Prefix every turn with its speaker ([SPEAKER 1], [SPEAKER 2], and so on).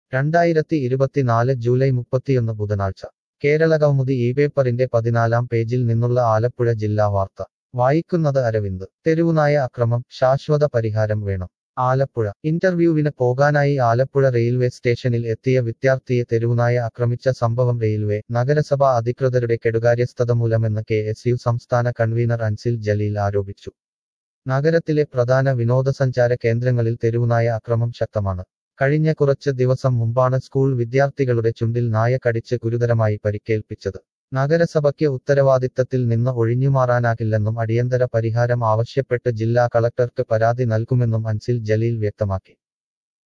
[SPEAKER 1] രണ്ടായിരത്തി ഇരുപത്തിനാല് ജൂലൈ മുപ്പത്തിയൊന്ന് ബുധനാഴ്ച കേരള കൗമുദി ഈ പേപ്പറിന്റെ പതിനാലാം പേജിൽ നിന്നുള്ള ആലപ്പുഴ ജില്ലാ വാർത്ത വായിക്കുന്നത് അരവിന്ദ് തെരുവുനായ അക്രമം ശാശ്വത പരിഹാരം വേണം ആലപ്പുഴ ഇന്റർവ്യൂവിന് പോകാനായി ആലപ്പുഴ റെയിൽവേ സ്റ്റേഷനിൽ എത്തിയ വിദ്യാർത്ഥിയെ തെരുവുനായ ആക്രമിച്ച സംഭവം റെയിൽവേ നഗരസഭാ അധികൃതരുടെ കെടുകാര്യസ്ഥത മൂലമെന്ന് കെ എസ് യു സംസ്ഥാന കൺവീനർ അൻസിൽ ജലീൽ ആരോപിച്ചു നഗരത്തിലെ പ്രധാന വിനോദസഞ്ചാര കേന്ദ്രങ്ങളിൽ തെരുവുനായ അക്രമം ശക്തമാണ് കഴിഞ്ഞ കുറച്ച് ദിവസം മുമ്പാണ് സ്കൂൾ വിദ്യാർത്ഥികളുടെ ചുണ്ടിൽ നായ കടിച്ച് ഗുരുതരമായി പരിക്കേൽപ്പിച്ചത് നഗരസഭയ്ക്ക് ഉത്തരവാദിത്തത്തിൽ നിന്ന് ഒഴിഞ്ഞുമാറാനാകില്ലെന്നും അടിയന്തര പരിഹാരം ആവശ്യപ്പെട്ട് ജില്ലാ കളക്ടർക്ക് പരാതി നൽകുമെന്നും അൻസിൽ ജലീൽ വ്യക്തമാക്കി